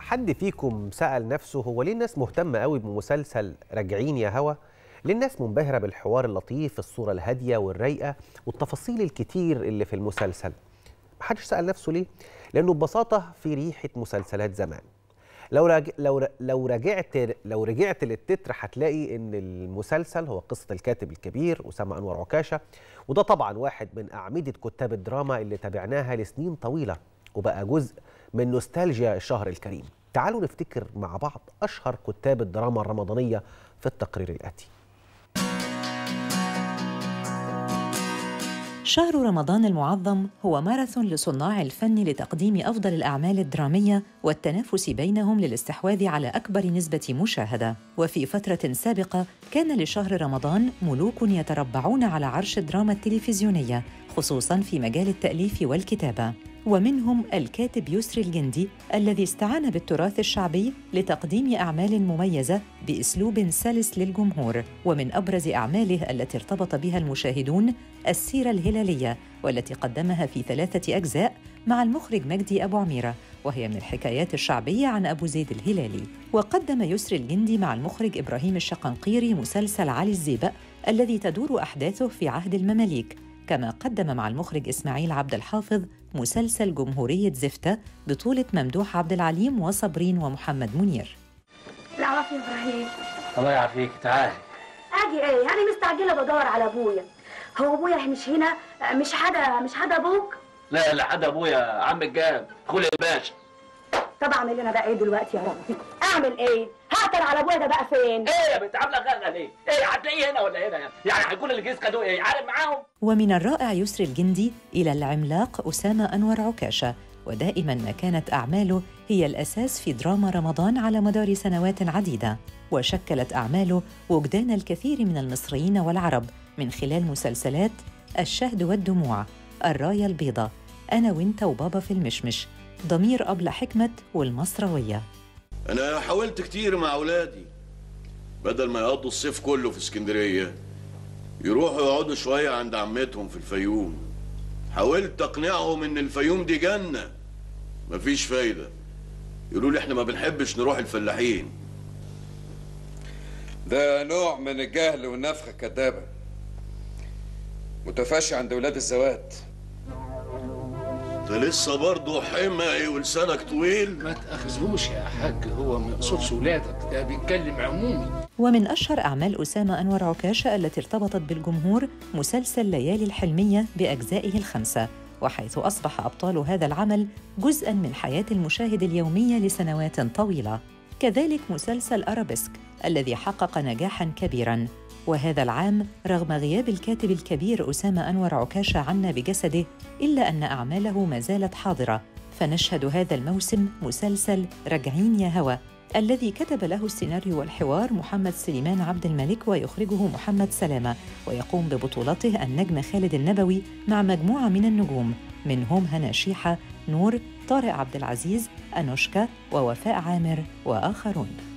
حد فيكم سأل نفسه هو ليه الناس مهتمة قوي بمسلسل راجعين يا هوا؟ ليه الناس منبهرة بالحوار اللطيف الصورة الهادية والرايقة والتفاصيل الكتير اللي في المسلسل؟ محدش سأل نفسه ليه؟ لأنه ببساطة في ريحة مسلسلات زمان لو راج... لو لو رجعت لو رجعت للتتر هتلاقي ان المسلسل هو قصه الكاتب الكبير اسامه انور عكاشه وده طبعا واحد من اعمده كتاب الدراما اللي تابعناها لسنين طويله وبقى جزء من نوستالجيا الشهر الكريم تعالوا نفتكر مع بعض اشهر كتاب الدراما الرمضانيه في التقرير الاتي شهر رمضان المعظم هو ماراثون لصناع الفن لتقديم افضل الاعمال الدراميه والتنافس بينهم للاستحواذ على اكبر نسبه مشاهده وفي فتره سابقه كان لشهر رمضان ملوك يتربعون على عرش الدراما التلفزيونيه خصوصا في مجال التاليف والكتابه ومنهم الكاتب يسري الجندي الذي استعان بالتراث الشعبي لتقديم اعمال مميزه باسلوب سلس للجمهور ومن ابرز اعماله التي ارتبط بها المشاهدون السيره الهلاليه والتي قدمها في ثلاثه اجزاء مع المخرج مجدي ابو عميره وهي من الحكايات الشعبيه عن ابو زيد الهلالي وقدم يسري الجندي مع المخرج ابراهيم الشقنقيري مسلسل علي الزيبق الذي تدور احداثه في عهد المماليك كما قدم مع المخرج اسماعيل عبد الحافظ مسلسل جمهورية زفتة بطولة ممدوح عبد العليم وصبرين ومحمد منير العافية يا ابراهيم الله يعافيك تعالي اجي ايه انا مستعجله بدور على ابويا هو ابويا مش هنا مش حدا مش حدا ابوك لا لا حد ابويا عم الجاب خلي الباشا طب اعمل انا بقى ايه دلوقتي يا ربي اعمل ايه هقدر على ابويا ده بقى فين ايه يا بنت عامله غلغه ليه؟ ايه هتلاقيه هنا ولا هنا يعني هيكون اللي جيز خدوه ايه عارف معاهم؟ ومن الرائع يسري الجندي إلى العملاق أسامة أنور عكاشة ودائما ما كانت أعماله هي الأساس في دراما رمضان على مدار سنوات عديدة وشكلت أعماله وجدان الكثير من المصريين والعرب من خلال مسلسلات الشهد والدموع الراية البيضاء أنا وإنت وبابا في المشمش ضمير أبلة حكمة والمصروية انا حاولت كتير مع اولادي بدل ما يقضوا الصيف كله في اسكندريه يروحوا يقعدوا شويه عند عمتهم في الفيوم حاولت اقنعهم ان الفيوم دي جنه مفيش فايده يقولوا لي احنا ما بنحبش نروح الفلاحين ده نوع من الجهل والنفخة الكدابة متفشي عند ولاد الزوات انت لسه برضه حمقي ولسانك طويل ما تأخذهوش يا حاج هو ما يقصدش ولادك ده بيتكلم عمومي ومن أشهر أعمال أسامة أنور عكاشة التي ارتبطت بالجمهور مسلسل ليالي الحلمية بأجزائه الخمسة وحيث أصبح أبطال هذا العمل جزءاً من حياة المشاهد اليومية لسنوات طويلة كذلك مسلسل أرابيسك الذي حقق نجاحاً كبيراً وهذا العام رغم غياب الكاتب الكبير أسامة أنور عكاشة عنا بجسده إلا أن أعماله ما زالت حاضرة فنشهد هذا الموسم مسلسل رجعين يا هوى الذي كتب له السيناريو والحوار محمد سليمان عبد الملك ويخرجه محمد سلامة ويقوم ببطولته النجم خالد النبوي مع مجموعة من النجوم منهم هنا شيحة نور طارق عبد العزيز أنوشكا ووفاء عامر وآخرون